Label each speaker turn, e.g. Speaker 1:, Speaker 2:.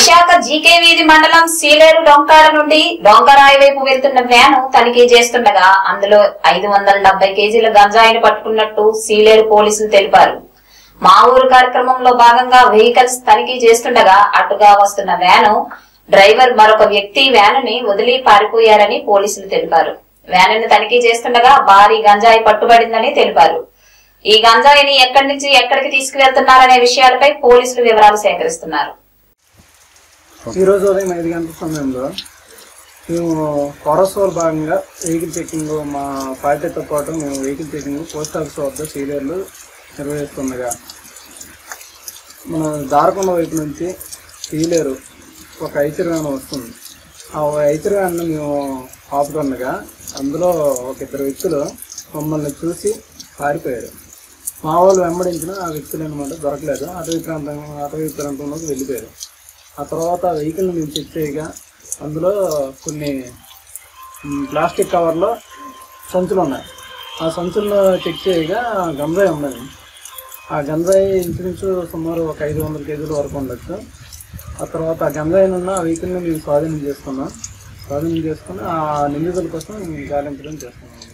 Speaker 1: Visakha GK వీధి మండలం సీలేరు డొంకాడ నుండి డొంకరాయి వైపు వెళ్తున్న వ్యాను తనిఖీ చేస్తుండగా అందులో ఐదు వందల డెబ్బై కేజీల గంజాయిని పట్టుకున్నట్టు సీలేరు పోలీసులు తెలిపారు మా ఊరు కార్యక్రమంలో భాగంగా వెహికల్స్ తనిఖీ చేస్తుండగా అటుగా వస్తున్న వ్యాను డ్రైవర్ మరొక వ్యక్తి వ్యానుని వదిలి పారిపోయారని పోలీసులు తెలిపారు వ్యానుని తనిఖీ చేస్తుండగా భారీ గంజాయి పట్టుబడిందని తెలిపారు ఈ గంజాయిని ఎక్కడి నుంచి ఎక్కడికి తీసుకువెళ్తున్నారనే విషయాలపై పోలీసులు వివరాలు సేకరిస్తున్నారు
Speaker 2: ఈ రోజు ఉదయం ఐదు గంటల సమయంలో మేము కొరసోల్ భాగంగా వెహికల్ చెకింగ్ మా పార్టీతో పాటు మేము వెహికల్ చెకింగ్ పోస్ట్ ఆఫీస్ వద్ద సీరియర్లు నిర్వహిస్తుండగా మన దారకొండ వైపు నుంచి సీలేరు ఒక ఐచర్ వ్యాన్ వస్తుంది ఆ ఐచర్ వ్యాన్ మేము ఆపుతుండగా అందులో ఒక ఇద్దరు వ్యక్తులు మమ్మల్ని చూసి పారిపోయారు మా వాళ్ళు వెంబడించిన ఆ వ్యక్తులు అనమాట దొరకలేదు అటవీ ప్రాంతం అటవీ ప్రాంతంలోకి వెళ్ళిపోయారు ఆ తర్వాత వెహికల్ని మేము చెక్ చేయగా అందులో కొన్ని మ్, ప్లాస్టిక్ కవర్లో సంచులు ఉన్నాయి ఆ సంచుల్లో చెక్ చేయగా గంజాయి ఉన్నది ఆ గంజాయి ఇంచుమించు సుమారు ఒక ఐదు వందల కేజీల వరకు ఉండొచ్చు ఆ తర్వాత ఆ గంజాయిని ఉన్న ఆ వెహికల్ని మేము స్వాధీనం చేసుకున్నాం స్వాధీనం చేసుకుని ఆ నిందితుల కోసం మేము గాలించడం చేస్తున్నాం